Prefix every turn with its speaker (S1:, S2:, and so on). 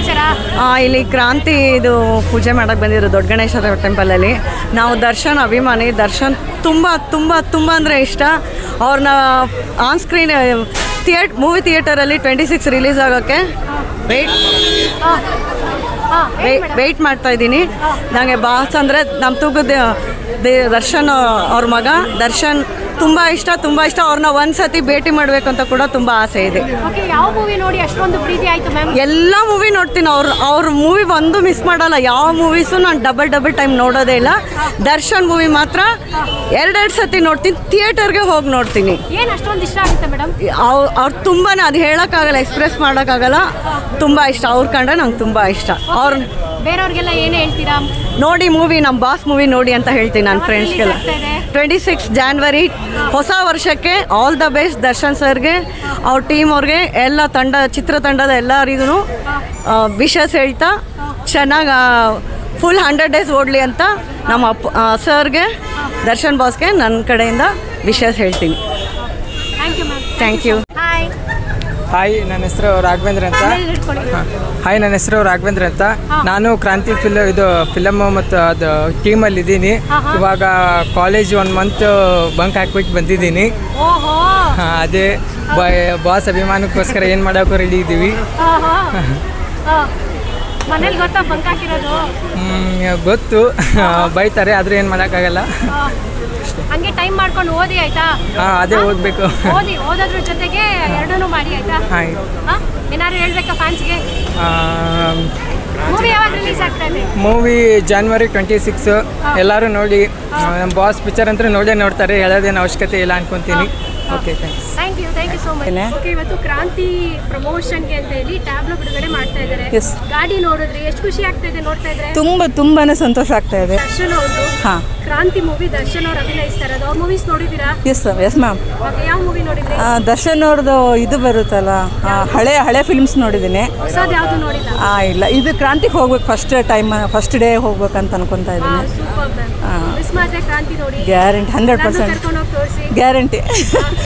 S1: ಸಮಾಚಾರ
S2: ಆ, ಇಲ್ಲಿ ಕ್ರಾಂತಿ ಇದು ಪೂಜೆ ಮಾಡಕ್ಕೆ ಬಂದಿದ್ರು ದೊಡ್ಡ ಗಣೇಶ ಟೆಂಪಲಲ್ಲಿ ನಾವು ದರ್ಶನ್ ಅಭಿಮಾನಿ ದರ್ಶನ್ ತುಂಬ ತುಂಬ ತುಂಬ ಅಂದರೆ ಇಷ್ಟ ಅವ್ರನ್ನ ಆನ್ ಸ್ಕ್ರೀನ್ ಥಿಯೇಟ್ ಮೂವಿ ಥಿಯೇಟರಲ್ಲಿ ಟ್ವೆಂಟಿ ಸಿಕ್ಸ್ ರಿಲೀಸ್ ಆಗೋಕ್ಕೆ ವೆಯ್ಟ್ ವೆಯ್ಟ್ ಮಾಡ್ತಾ ಇದ್ದೀನಿ ನನಗೆ ಬಾಸ್ ಅಂದರೆ ನಮ್ಮ ತೂಕದ ದೇ- ದರ್ಶನ್ ಅವ್ರ ಮಗ ದರ್ಶನ್ ತುಂಬ ಇಷ್ಟ ತುಂಬ ಇಷ್ಟ ಅವ್ರನ್ನ ಒಂದು ಸತಿ ಭೇಟಿ ಮಾಡಬೇಕು ಅಂತ ಕೂಡ ತುಂಬ ಆಸೆ ಇದೆ
S1: ಓಕೆ ಯಾವ ಮೂವಿ ನೋಡಿ ಅಷ್ಟೊಂದು ಪ್ರೀತಿ ಆಯ್ತು ಮ್ಯಾಮ್
S2: ಎಲ್ಲ ಮೂವಿ ನೋಡ್ತೀನಿ ಅವ್ರ ಅವ್ರ ಮೂವಿ ಒಂದು ಮಿಸ್ ಮಾಡಲ್ಲ ಯಾವ ಮೂವೀಸು ನಾನು ಡಬಲ್ ಡಬಲ್ ಟೈಮ್ ನೋಡೋದೇ ಇಲ್ಲ ದರ್ಶನ್ ಮೂವಿ ಮಾತ್ರ ಎರಡೆರಡು ಸತಿ ನೋಡ್ತೀನಿ ಥಿಯೇಟರ್ಗೆ ಹೋಗಿ ನೋಡ್ತೀನಿ
S1: ಏನ್ ಅಷ್ಟೊಂದು ಇಷ್ಟ ಆಗುತ್ತೆ ಮೇಡಮ್
S2: ಅವ್ ಅವ್ರು ತುಂಬಾ ಅದು ಹೇಳೋಕ್ಕಾಗಲ್ಲ ಎಕ್ಸ್ಪ್ರೆಸ್ ಮಾಡೋಕ್ಕಾಗಲ್ಲ ತುಂಬ ಇಷ್ಟ ಅವ್ರ ಕಂಡ್ರೆ ನಂಗೆ ತುಂಬ ಇಷ್ಟ ಅವ್ರ
S1: ಬೇರೆಯವ್ರಿಗೆಲ್ಲ ಏನೇ ಹೇಳ್ತೀರಾ
S2: ನೋಡಿ ಮೂವಿ ನಮ್ಮ ಬಾಸ್ ಮೂವಿ ನೋಡಿ ಅಂತ ಹೇಳ್ತೀನಿ ನನ್ನ
S1: ಯಾವಾಗ
S2: ಫ್ರೆಂಡ್ಸ್ಗೆಲ್ಲ
S1: release ಆಗ್ತಾ ಇದೆ?
S2: ಟ್ವೆಂಟಿ ಸಿಕ್ಸ್ ಜಾನ್ವರಿ ಹೊಸ ವರ್ಷಕ್ಕೆ ಆಲ್ ದ ಬೆಸ್ಟ್ ದರ್ಶನ್ ಸರ್ಗೆ ಅವ್ರ ಟೀಮ್ ಅವ್ರಿಗೆ ಎಲ್ಲ ತಂಡ ಚಿತ್ರತಂಡದ ಎಲ್ಲರಿಗೂ ವಿಶಸ್ ಹೇಳ್ತಾ ಚೆನ್ನಾಗಿ ಫುಲ್ ಹಂಡ್ರೆಡ್ ಡೇಸ್ ಓಡಲಿ ಅಂತ ನಮ್ಮ ಅಪ್ಪ ಸರ್ಗೆ ದರ್ಶನ್ ಬಾಸ್ಗೆ ನನ್ನ ಕಡೆಯಿಂದ ವಿಶಸ್ ಹೇಳ್ತೀನಿ
S1: thank you ma'am
S2: thank you
S1: hi
S3: hi ನನ್ನ ಹೆಸರು ರಾಘವೇಂದ್ರ ಅಂತ
S1: ಹಿಡ್ಕೊಳ್ಳಿ
S3: ಹಾಯ್ ನನ್ನ ಹೆಸರು ರಾಘವೇಂದ್ರ ಅಂತ ನಾನು ಕ್ರಾಂತಿ ಫಿಲ್ ಇದು ಫಿಲಮ್ ಮತ್ತು ಅದು ಟೀಮಲ್ಲಿ ಇದ್ದೀನಿ ಇವಾಗ ಕಾಲೇಜ್ ಒನ್ ಮಂತ್ ಬಂಕ್ ಹಾಕ್ಬಿಟ್ಟು ಬಂದಿದ್ದೀನಿ
S1: ಓಹೋ
S3: ಹಾ, ಅದೇ ಬಾಸ್ ಅಭಿಮಾನಕ್ಕೋಸ್ಕರ ಏನು ಮಾಡೋಕ್ಕೂ ರೆಡಿ ಇದ್ದೀವಿ
S1: ಮನೇಲಿ ಗೊತ್ತಾ ಬಂಕ್ ಹಾಕಿರೋದು
S3: ಹ್ಮ್, ಗೊತ್ತು ಬೈತಾರೆ ಆದರೆ ಏನು ಮಾಡೋಕ್ಕಾಗಲ್ಲ
S1: ಆ, ಹಂಗೆ ಟೈಮ್ ಮಾಡ್ಕೊಂಡು ಓದಿ ಆಯ್ತಾ
S3: ಹಾಂ ಅದೇ ಓದಬೇಕು
S1: ಓದಿ ಓದೋದ್ರ ಜೊತೆಗೆ ಎರಡನ್ನೂ ಮಾಡಿ ಆಯ್ತಾ
S3: ಹಾಯ್
S1: ಹಾ? ಏನಾದ್ರು ಹೇಳ್ಬೇಕಾ ಫ್ಯಾನ್ಸ್ಗೆ ಮೂವಿ ಯಾವಾಗ ರಿಲೀಸ್ ಆಗ್ತಾ ಇದೆ
S3: ಮೂವಿ ಜಾನ್ವರಿ ಟ್ವೆಂಟಿ ಸಿಕ್ಸ್ ಎಲ್ಲರೂ ನೋಡಿ ನಮ್ಮ ಬಾಸ್ ಪಿಕ್ಚರ್ ಅಂತೂ ನೋಡೇ ನೋಡ್ತಾರೆ ಹೇಳೋದೇನು ಅವಶ್ಯಕತೆ ಇಲ್ಲ ಅನ್ಕೊತೀನಿ okay thanks
S1: thank you thank you so much okay ಇವತ್ತು ಕ್ರಾಂತಿ ಪ್ರಮೋಷನ್ಗೆ ಅಂತ ಹೇಳಿ ಟ್ಯಾಬ್ಲೋ ಬಿಡುಗಡೆ ಮಾಡ್ತಾ ಇದ್ದಾರೆ
S4: Yes.
S1: ಗಾಡಿ ನೋಡಿದ್ರಿ ಎಷ್ಟು ಖುಷಿ ಆಗ್ತಾ ಇದೆ ನೋಡ್ತಾ ಇದ್ರೆ
S4: ತುಂಬ ತುಂಬಾನೇ ಸಂತೋಷ ಆಗ್ತಾ ಇದೆ
S1: ದರ್ಶನ್ ಅವ್ರದ್ದು
S4: ಹಾ.
S1: ಕ್ರಾಂತಿ ಮೂವಿ ದರ್ಶನ್ ಅವ್ರು ಅಭಿನಯಿಸ್ತಾ ಇರೋದು ಅವ್ರ ಮೂವೀಸ್ ನೋಡಿದ್ದೀರಾ
S4: ಎಸ್ ಎಸ್ ಮ್ಯಾಮ್
S1: ಮತ್ತೆ ಯಾವ ಮೂವಿ ನೋಡಿದ್ರಿ
S4: ದರ್ಶನ್ ಅವ್ರದ್ದು ಇದು ಬರುತ್ತಲ್ಲ ಆ, ಹಳೆ ಹಳೆ ಫಿಲ್ಮ್ಸ್ ನೋಡಿದ್ದೀನಿ
S1: ಹೊಸದು ಯಾವ್ದು ನೋಡಿಲ್ಲ
S4: ಆ, ಇಲ್ಲ ಇದು ಕ್ರಾಂತಿಗೆ ಹೋಗ್ಬೇಕು ಫಸ್ಟ್ ಟೈಮ್ ಫಸ್ಟ್ ಡೇ ಹೋಗ್ಬೇಕಂತ ಅನ್ಕೊಂತಾ ಇದ್ದೀನಿ
S1: ಸೂಪರ್ ಮಿಸ್ ಮಾಡಿದ್ರೆ ಕ್ರಾಂತಿ ನೋಡಿ
S4: ಗ್ಯಾರಂಟಿ ಹಂಡ್ರೆಡ್
S1: ನಾನು
S4: ಪರ್ಸೆಂಟ್
S1: ಕರ್ಕೊಂಡು ಹೋಗಿ ತೋರಿಸಿ
S4: ಗ್ಯಾರಂಟಿ